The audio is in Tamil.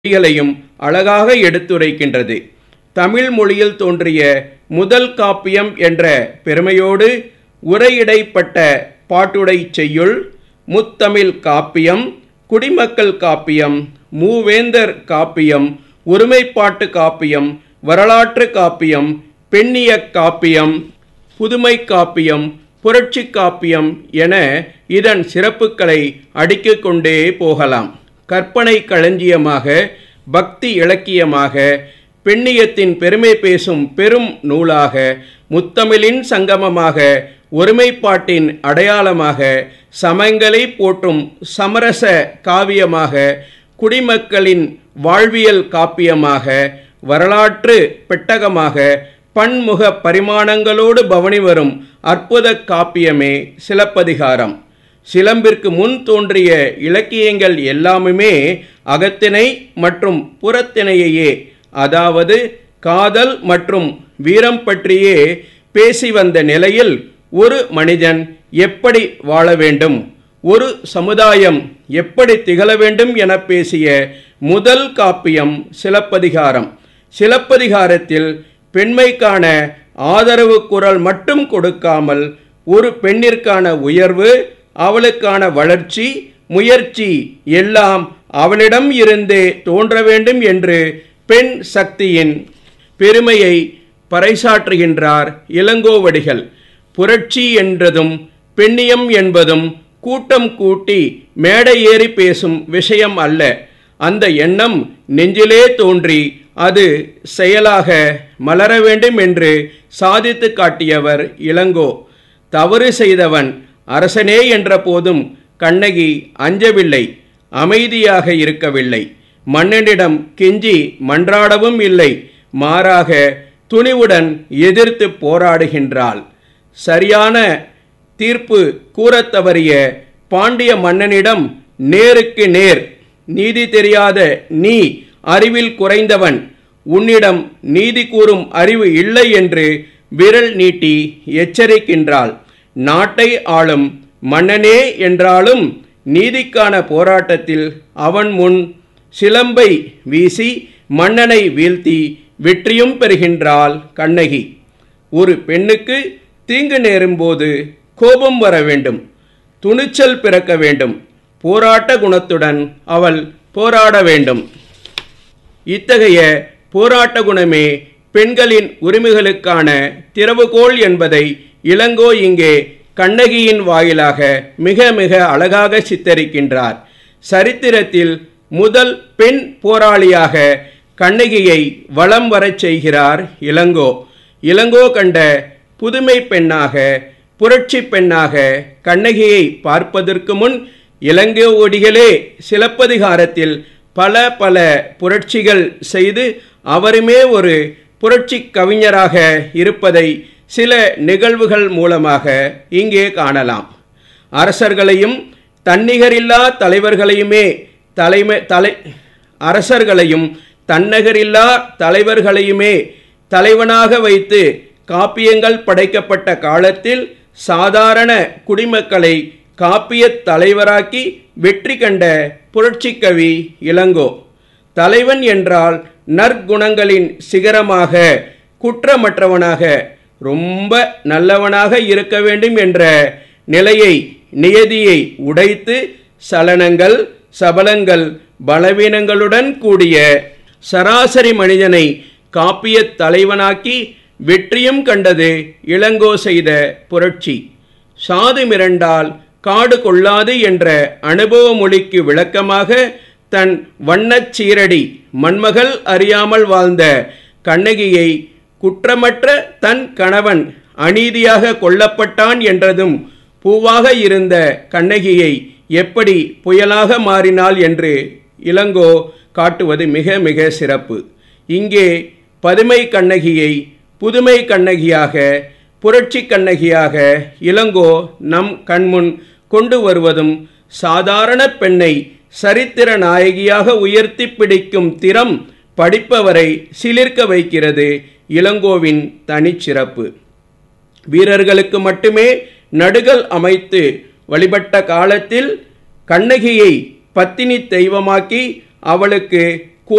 செய்திகளையும் அழகாக எடுத்துரைக்கின்றது தமிழ் மொழியில் தோன்றிய முதல் காப்பியம் என்ற பெருமையோடு உரையிடைப்பட்ட பாட்டுடை செய்யுள் முத்தமிழ் காப்பியம் குடிமக்கள் காப்பியம் மூவேந்தர் காப்பியம் ஒருமைப்பாட்டு காப்பியம் வரலாற்று காப்பியம் பெண்ணிய காப்பியம் புதுமை காப்பியம் புரட்சி காப்பியம் என இதன் சிறப்புகளை அடுக்கிக் கொண்டே போகலாம் கற்பனை களஞ்சியமாக பக்தி இலக்கியமாக பெண்ணியத்தின் பெருமை பேசும் பெரும் நூலாக முத்தமிழின் சங்கமமாக ஒருமைப்பாட்டின் அடையாளமாக சமங்களை போற்றும் சமரச காவியமாக குடிமக்களின் வாழ்வியல் காப்பியமாக வரலாற்று பெட்டகமாக பன்முக பரிமாணங்களோடு பவனி வரும் அற்புத காப்பியமே சிலப்பதிகாரம் சிலம்பிற்கு முன் தோன்றிய இலக்கியங்கள் எல்லாமுமே அகத்திணை மற்றும் புறத்திணையையே அதாவது காதல் மற்றும் வீரம் பற்றியே பேசி வந்த நிலையில் ஒரு மனிதன் எப்படி வாழ வேண்டும் ஒரு சமுதாயம் எப்படி திகழ வேண்டும் என பேசிய முதல் காப்பியம் சிலப்பதிகாரம் சிலப்பதிகாரத்தில் பெண்மைக்கான ஆதரவு குரல் மட்டும் கொடுக்காமல் ஒரு பெண்ணிற்கான உயர்வு அவளுக்கான வளர்ச்சி முயற்சி எல்லாம் அவளிடம் இருந்தே தோன்ற வேண்டும் என்று பெண் சக்தியின் பெருமையை பறைசாற்றுகின்றார் இளங்கோவடிகள் புரட்சி என்றதும் பெண்ணியம் என்பதும் கூட்டம் கூட்டி மேடை ஏறி பேசும் விஷயம் அல்ல அந்த எண்ணம் நெஞ்சிலே தோன்றி அது செயலாக மலர வேண்டும் என்று சாதித்து காட்டியவர் இளங்கோ தவறு செய்தவன் அரசனே என்ற போதும் கண்ணகி அஞ்சவில்லை அமைதியாக இருக்கவில்லை மன்னனிடம் கெஞ்சி மன்றாடவும் இல்லை மாறாக துணிவுடன் எதிர்த்து போராடுகின்றாள் சரியான தீர்ப்பு கூறத் தவறிய பாண்டிய மன்னனிடம் நேருக்கு நேர் நீதி தெரியாத நீ அறிவில் குறைந்தவன் உன்னிடம் நீதி கூறும் அறிவு இல்லை என்று விரல் நீட்டி எச்சரிக்கின்றாள் நாட்டை ஆளும் மன்னனே என்றாலும் நீதிக்கான போராட்டத்தில் அவன் முன் சிலம்பை வீசி மன்னனை வீழ்த்தி வெற்றியும் பெறுகின்றாள் கண்ணகி ஒரு பெண்ணுக்கு தீங்கு நேரும்போது கோபம் வர வேண்டும் துணிச்சல் பிறக்க வேண்டும் போராட்ட குணத்துடன் அவள் போராட வேண்டும் இத்தகைய போராட்ட குணமே பெண்களின் உரிமைகளுக்கான திறவுகோல் என்பதை இளங்கோ இங்கே கண்ணகியின் வாயிலாக மிக மிக அழகாக சித்தரிக்கின்றார் சரித்திரத்தில் முதல் பெண் போராளியாக கண்ணகியை வலம் வரச் செய்கிறார் இளங்கோ இளங்கோ கண்ட புதுமை பெண்ணாக புரட்சி பெண்ணாக கண்ணகியை பார்ப்பதற்கு முன் இளங்கோவடிகளே சிலப்பதிகாரத்தில் பல பல புரட்சிகள் செய்து அவருமே ஒரு புரட்சி கவிஞராக இருப்பதை சில நிகழ்வுகள் மூலமாக இங்கே காணலாம் அரசர்களையும் தன்னிகரில்லா தலைவர்களையுமே தலைமை தலை அரசர்களையும் தன்னகரில்லா தலைவர்களையுமே தலைவனாக வைத்து காப்பியங்கள் படைக்கப்பட்ட காலத்தில் சாதாரண குடிமக்களை காப்பிய தலைவராக்கி வெற்றி கண்ட புரட்சிக்கவி இளங்கோ தலைவன் என்றால் நற்குணங்களின் சிகரமாக குற்றமற்றவனாக ரொம்ப நல்லவனாக இருக்க வேண்டும் என்ற நிலையை நியதியை உடைத்து சலனங்கள் சபலங்கள் பலவீனங்களுடன் கூடிய சராசரி மனிதனை காப்பிய தலைவனாக்கி வெற்றியும் கண்டது இளங்கோ செய்த புரட்சி சாது மிரண்டால் காடு கொள்ளாது என்ற அனுபவ மொழிக்கு விளக்கமாக தன் வண்ணச் சீரடி மண்மகள் அறியாமல் வாழ்ந்த கண்ணகியை குற்றமற்ற தன் கணவன் அநீதியாக கொல்லப்பட்டான் என்றதும் பூவாக இருந்த கண்ணகியை எப்படி புயலாக மாறினாள் என்று இளங்கோ காட்டுவது மிக மிக சிறப்பு இங்கே பதுமை கண்ணகியை புதுமை கண்ணகியாக புரட்சி கண்ணகியாக இளங்கோ நம் கண்முன் கொண்டு வருவதும் சாதாரண பெண்ணை சரித்திர நாயகியாக உயர்த்தி பிடிக்கும் திறம் படிப்பவரை சிலிர்க்க வைக்கிறது இளங்கோவின் தனிச்சிறப்பு வீரர்களுக்கு மட்டுமே நடுகள் அமைத்து வழிபட்ட காலத்தில் கண்ணகியை பத்தினி தெய்வமாக்கி அவளுக்கு